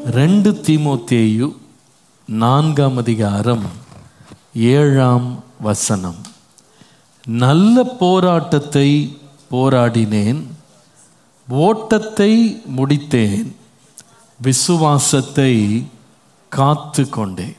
ரெண்டு தீமோத்தேயு நான்காம் அதிகாரம் ஏழாம் வசனம் நல்ல போராட்டத்தை போராடினேன் ஓட்டத்தை முடித்தேன் விசுவாசத்தை காத்து கொண்டேன்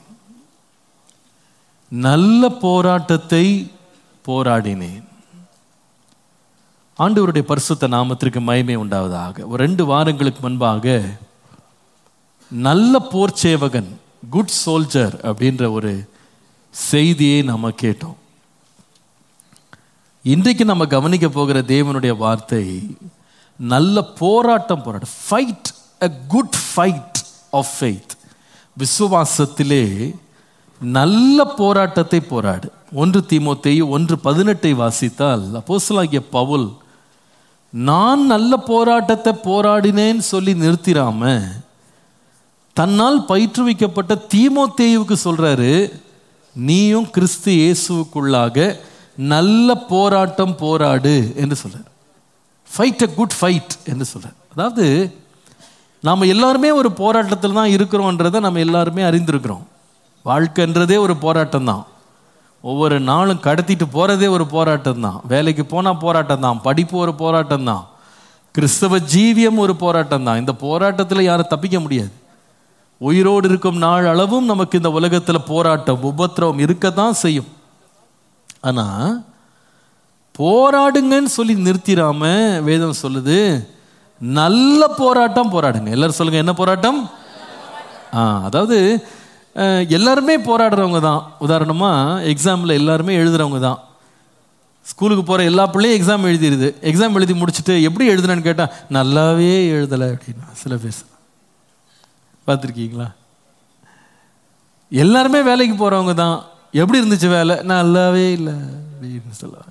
நல்ல போராட்டத்தை போராடினேன் ஆண்டவருடைய பரிசுத்த நாமத்திற்கு மகிமை உண்டாவதாக ஒரு ரெண்டு வாரங்களுக்கு முன்பாக நல்ல போர் சேவகன் குட் சோல்ஜர் அப்படின்ற ஒரு செய்தியை நாம கேட்டோம் இன்றைக்கு நம்ம கவனிக்க போகிற தேவனுடைய வார்த்தை நல்ல போராட்டம் போராட்டம் fight a good fight of faith விசுவாசத்திலே நல்ல போராட்டத்தை போராடு ஒன்று தீமோத்தேயு ஒன்று பதினெட்டை வாசித்தால் அப்போஸ்தலனாகிய பவுல் நான் நல்ல போராட்டத்தை போராடினேன் சொல்லி நிறுத்திராம தன்னால் பயிற்றுவிக்கப்பட்ட தீமோத்தேயுவுக்கு சொல்றாரு நீயும் கிறிஸ்து இயேசுவுக்குள்ளாக நல்ல போராட்டம் போராடு என்று சொல்றார் ஃபைட் அ குட் ஃபைட் என்று சொல்றார் அதாவது நாம் எல்லாருமே ஒரு போராட்டத்தில் தான் இருக்கிறோன்றதை நம்ம எல்லாருமே அறிந்திருக்கிறோம் வாழ்க்கைன்றதே ஒரு போராட்டம் தான் ஒவ்வொரு நாளும் கடத்திட்டு போகிறதே ஒரு போராட்டம் தான் வேலைக்கு போனால் போராட்டம் தான் படிப்பு ஒரு போராட்டம் தான் கிறிஸ்தவ ஜீவியம் ஒரு போராட்டம் தான் இந்த போராட்டத்தில் யாரும் தப்பிக்க முடியாது உயிரோடு இருக்கும் நாள் அளவும் நமக்கு இந்த உலகத்தில் போராட்டம் உபத்திரவம் இருக்க தான் செய்யும் ஆனால் போராடுங்கன்னு சொல்லி நிறுத்திடாம வேதம் சொல்லுது நல்ல போராட்டம் போராடுங்க எல்லாரும் சொல்லுங்க என்ன போராட்டம் ஆ அதாவது அஹ், எல்லாருமே போராடுறவங்க தான் உதாரணமாக எக்ஸாமில் எல்லாருமே எழுதுறவங்க தான் ஸ்கூலுக்கு போகிற எல்லா பிள்ளையும் எக்ஸாம் எழுதிடுது எக்ஸாம் எழுதி முடிச்சுட்டு எப்படி எழுதுனேன்னு கேட்டால் நல்லாவே எழுதலை அப்படின்னா சில பேர் பார்த்துருக்கீங்களா எல்லாருமே வேலைக்கு போகிறவங்க தான் எப்படி இருந்துச்சு வேலை நல்லாவே இல்லை அப்படின்னு சொல்லுவாங்க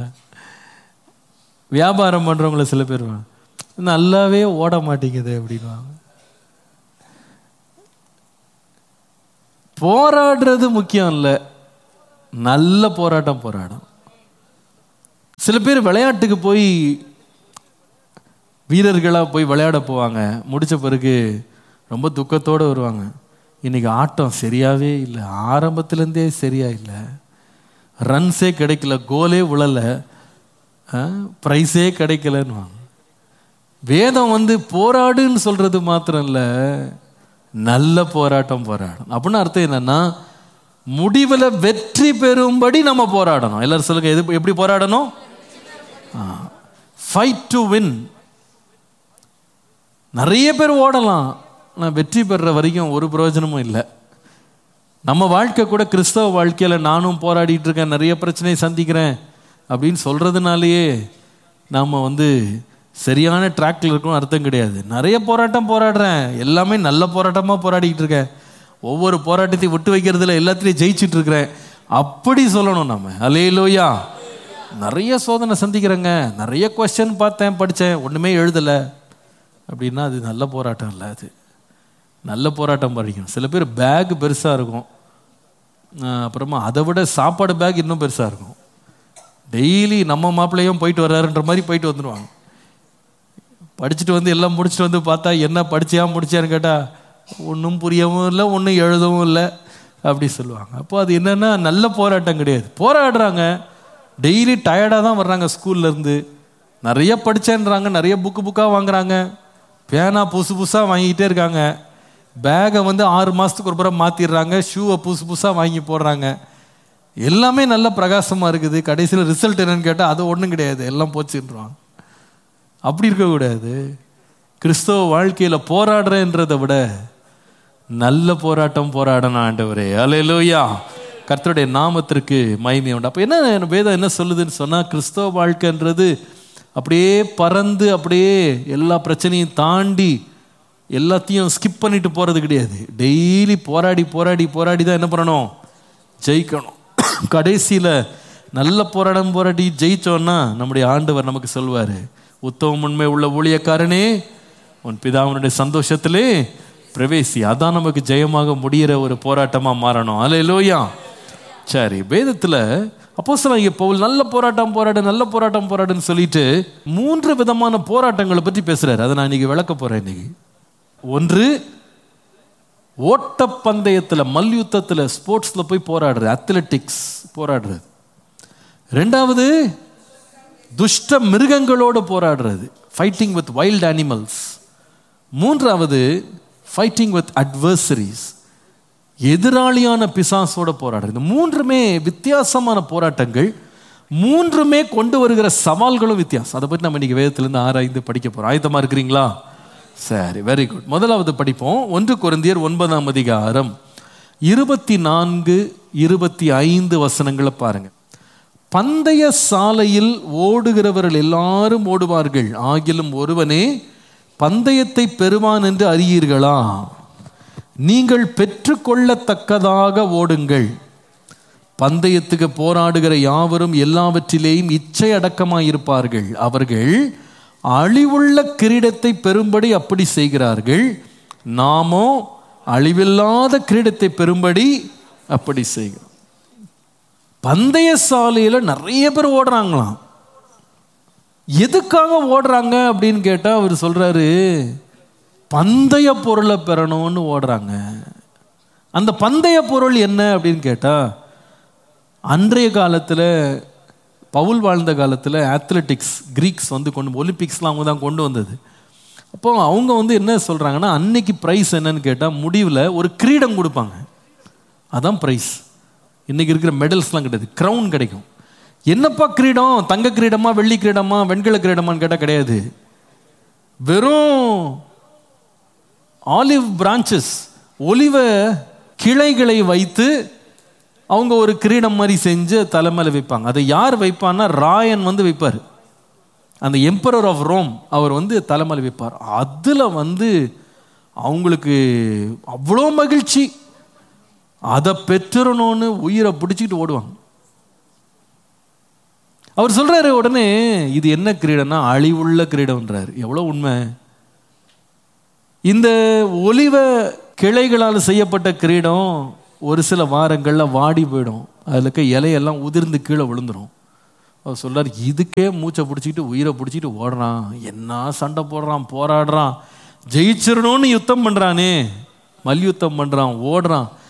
வியாபாரம் பண்ணுறவங்கள சில பேர் வா- நல்லாவே ஓட மாட்டேங்குது அப்படின்வாங்க போராடுறது முக்கியம் இல்லை நல்ல போராட்டம் போராடும் சில பேர் விளையாட்டுக்கு போய் வீரர்களாக போய் விளையாட போவாங்க முடிச்ச பிறகு ரொம்ப துக்கத்தோடு வருவாங்க இன்னைக்கு ஆட்டம் சரியாவே இல்லை ஆரம்பத்துலேருந்தே சரியா இல்லை ரன்ஸே கிடைக்கல கோலே விழலை ப்ரைஸே கிடைக்கலன்னு வேதம் வந்து போராடுன்னு சொல்றது மாத்திரம் இல்லை நல்ல போராட்டம் போராடணும் அப்படின்னு அர்த்தம் என்னன்னா முடிவில் வெற்றி பெறும்படி நம்ம போராடணும் எல்லாரும் சொல்லுங்க எது எப்படி போராடணும் ஃபைட் டு வின் நிறைய பேர் ஓடலாம் ஆனால் வெற்றி பெறுற வரைக்கும் ஒரு பிரயோஜனமும் இல்லை நம்ம வாழ்க்கை கூட கிறிஸ்தவ வாழ்க்கையில் நானும் போராடிட்டு இருக்கேன் நிறைய பிரச்சனையை சந்திக்கிறேன் அப்படின்னு சொல்கிறதுனாலேயே நாம் வந்து சரியான ட்ராக்ல இருக்கணும் அர்த்தம் கிடையாது நிறைய போராட்டம் போராடுறேன் எல்லாமே நல்ல போராட்டமாக போராடிக்கிட்டு இருக்கேன் ஒவ்வொரு போராட்டத்தையும் விட்டு வைக்கிறதுல எல்லாத்துலேயும் ஜெயிச்சிட்டு இருக்கிறேன் அப்படி சொல்லணும் நம்ம அலேலோயா நிறைய சோதனை சந்திக்கிறேங்க நிறைய கொஸ்டின் பார்த்தேன் படித்தேன் ஒன்றுமே எழுதலை அப்படின்னா அது நல்ல போராட்டம் இல்லை அது நல்ல போராட்டம் படிக்கணும் சில பேர் பேக் பெருசாக இருக்கும் ஆஹ் அப்புறமா அதை விட சாப்பாடு பேக் இன்னும் பெருசாக இருக்கும் டெய்லி நம்ம மாப்பிள்ளையும் போயிட்டு வர்றாருன்ற மாதிரி போயிட்டு வந்துடுவாங்க படிச்சுட்டு வந்து எல்லாம் முடிச்சுட்டு வந்து பார்த்தா என்ன படிச்சியா முடிச்சியான்னு கேட்டால் ஒன்றும் புரியவும் இல்லை ஒன்றும் எழுதவும் இல்லை அப்படி சொல்லுவாங்க அப்போ அது என்னன்னா நல்ல போராட்டம் கிடையாது போராடுறாங்க டெய்லி டயர்டாக தான் வர்றாங்க ஸ்கூல்ல இருந்து நிறைய படிச்சேன்றாங்க நிறைய புக்கு புக்காக வாங்குறாங்க பேனா புதுசு புதுசாக வாங்கிக்கிட்டே இருக்காங்க பேகை வந்து ஆறு மாதத்துக்கு ஒரு புறம் மாற்றிடுறாங்க ஷூவை புதுசு புதுசாக வாங்கி போடுறாங்க எல்லாமே நல்ல பிரகாசமாக இருக்குது கடைசியில் ரிசல்ட் என்னன்னு கேட்டால் அது ஒன்றும் கிடையாது எல்லாம் போச்சுன்றாங்க அப்படி இருக்கக்கூடாது கிறிஸ்தவ வாழ்க்கையில் போராடுறேன்றதை விட நல்ல போராட்டம் போராடணும் ஆண்டவரே அலையலோயா கர்த்தருடைய நாமத்திற்கு மகிமை உண்டு அப்போ என்ன வேதம் என்ன சொல்லுதுன்னு சொன்னால் கிறிஸ்தவ வாழ்க்கைன்றது அப்படியே பறந்து அப்படியே எல்லா பிரச்சனையும் தாண்டி எல்லாத்தையும் ஸ்கிப் பண்ணிட்டு போகிறது கிடையாது டெய்லி போராடி போராடி போராடி தான் என்ன பண்ணணும் ஜெயிக்கணும் கடைசியில் நல்ல போராடம் போராடி ஜெயிச்சோன்னா நம்முடைய ஆண்டவர் நமக்கு சொல்வார் உத்தமம் உண்மை உள்ள ஊழியக்காரனே உன் பிதாவினுடைய சந்தோஷத்திலே பிரவேசி அதான் நமக்கு ஜெயமாக முடியிற ஒரு போராட்டமாக மாறணும் அல்ல சரி வேதத்தில் அப்போ சொல்ல பவுல் நல்ல போராட்டம் போராடு நல்ல போராட்டம் போராடுன்னு சொல்லிட்டு மூன்று விதமான போராட்டங்களை பற்றி பேசுறாரு அதை நான் இன்னைக்கு விளக்க போறேன் இன்னைக்கு ஒன்று ஓட்டப்பந்தயத்தில் மல்யுத்தத்தில் ஸ்போர்ட்ஸில் போய் போராடுறது அத்லெட்டிக்ஸ் போராடுறது ரெண்டாவது துஷ்ட மிருகங்களோடு போராடுறது ஃபைட்டிங் வித் வைல்ட் அனிமல்ஸ் மூன்றாவது ஃபைட்டிங் வித் அட்வர்சரிஸ் எதிராளியான பிசாசோட போராடுறது இந்த மூன்றுமே வித்தியாசமான போராட்டங்கள் மூன்றுமே கொண்டு வருகிற சவால்களும் வித்தியாசம் அதை பற்றி நம்ம இன்னைக்கு வேதத்திலிருந்து ஆராய்ந்து படிக்க போறோம் ஆயத்தமா இருக்கிறீங்களா சரி வெரி குட் முதலாவது படிப்போம் ஒன்று குருந்தியர் ஒன்பதாம் அதிகாரம் இருபத்தி நான்கு இருபத்தி ஐந்து வசனங்களை பாருங்க பந்தய சாலையில் ஓடுகிறவர்கள் எல்லாரும் ஓடுவார்கள் ஆகிலும் ஒருவனே பந்தயத்தை பெறுவான் என்று அறியீர்களா நீங்கள் பெற்றுக்கொள்ளத்தக்கதாக ஓடுங்கள் பந்தயத்துக்கு போராடுகிற யாவரும் எல்லாவற்றிலேயும் இச்சை அடக்கமாயிருப்பார்கள் அவர்கள் அழிவுள்ள கிரீடத்தை பெறும்படி அப்படி செய்கிறார்கள் நாமோ அழிவில்லாத கிரீடத்தை பெறும்படி அப்படி செய்கிறோம் பந்தய சாலையில நிறைய பேர் ஓடுறாங்களாம் எதுக்காக ஓடுறாங்க அப்படின்னு கேட்டா அவர் சொல்றாரு பந்தய பொருளை பெறணும்னு ஓடுறாங்க அந்த பந்தய பொருள் என்ன அப்படின்னு கேட்டா அன்றைய காலத்தில் பவுல் வாழ்ந்த காலத்தில் அத்லெட்டிக்ஸ் கிரீக்ஸ் வந்து கொண்டு ஒலிம்பிக்ஸ்லாம் அவங்க தான் கொண்டு வந்தது அப்போ அவங்க வந்து என்ன சொல்கிறாங்கன்னா அன்னைக்கு ப்ரைஸ் என்னன்னு கேட்டால் முடிவில் ஒரு கிரீடம் கொடுப்பாங்க அதான் ப்ரைஸ் இன்னைக்கு இருக்கிற மெடல்ஸ்லாம் கிடையாது க்ரௌன் கிடைக்கும் என்னப்பா கிரீடம் தங்க கிரீடமா வெள்ளி கிரீடமா வெண்கல கிரீடமான்னு கேட்டால் கிடையாது வெறும் ஆலிவ் பிரான்ச்சஸ் ஒலிவ கிளைகளை வைத்து அவங்க ஒரு கிரீடம் மாதிரி செஞ்சு தலைமையில வைப்பாங்க அதை யார் வைப்பான்னா ராயன் வந்து வைப்பார் அந்த எம்பரர் ஆஃப் ரோம் அவர் வந்து தலைமையில வைப்பார் அதில் வந்து அவங்களுக்கு அவ்வளோ மகிழ்ச்சி அதை பெற்றுறணும்னு உயிரை பிடிச்சிக்கிட்டு ஓடுவாங்க அவர் சொல்றாரு உடனே இது என்ன கிரீடம்னா அழிவுள்ள கிரீடம்ன்றார் எவ்வளோ உண்மை இந்த ஒலிவ கிளைகளால் செய்யப்பட்ட கிரீடம் ஒரு சில வாரங்களில் வாடி போயிடும் அதில் இருக்க இலையெல்லாம் உதிர்ந்து கீழே விழுந்துடும் அவர் சொல்றார் இதுக்கே மூச்சை பிடிச்சிக்கிட்டு உயிரை பிடிச்சிட்டு ஓடுறான் என்ன சண்டை போடுறான் போராடுறான் ஜெயிச்சிடணும்னு யுத்தம் பண்ணுறானே மல்யுத்தம் பண்ணுறான் ஓடுறான்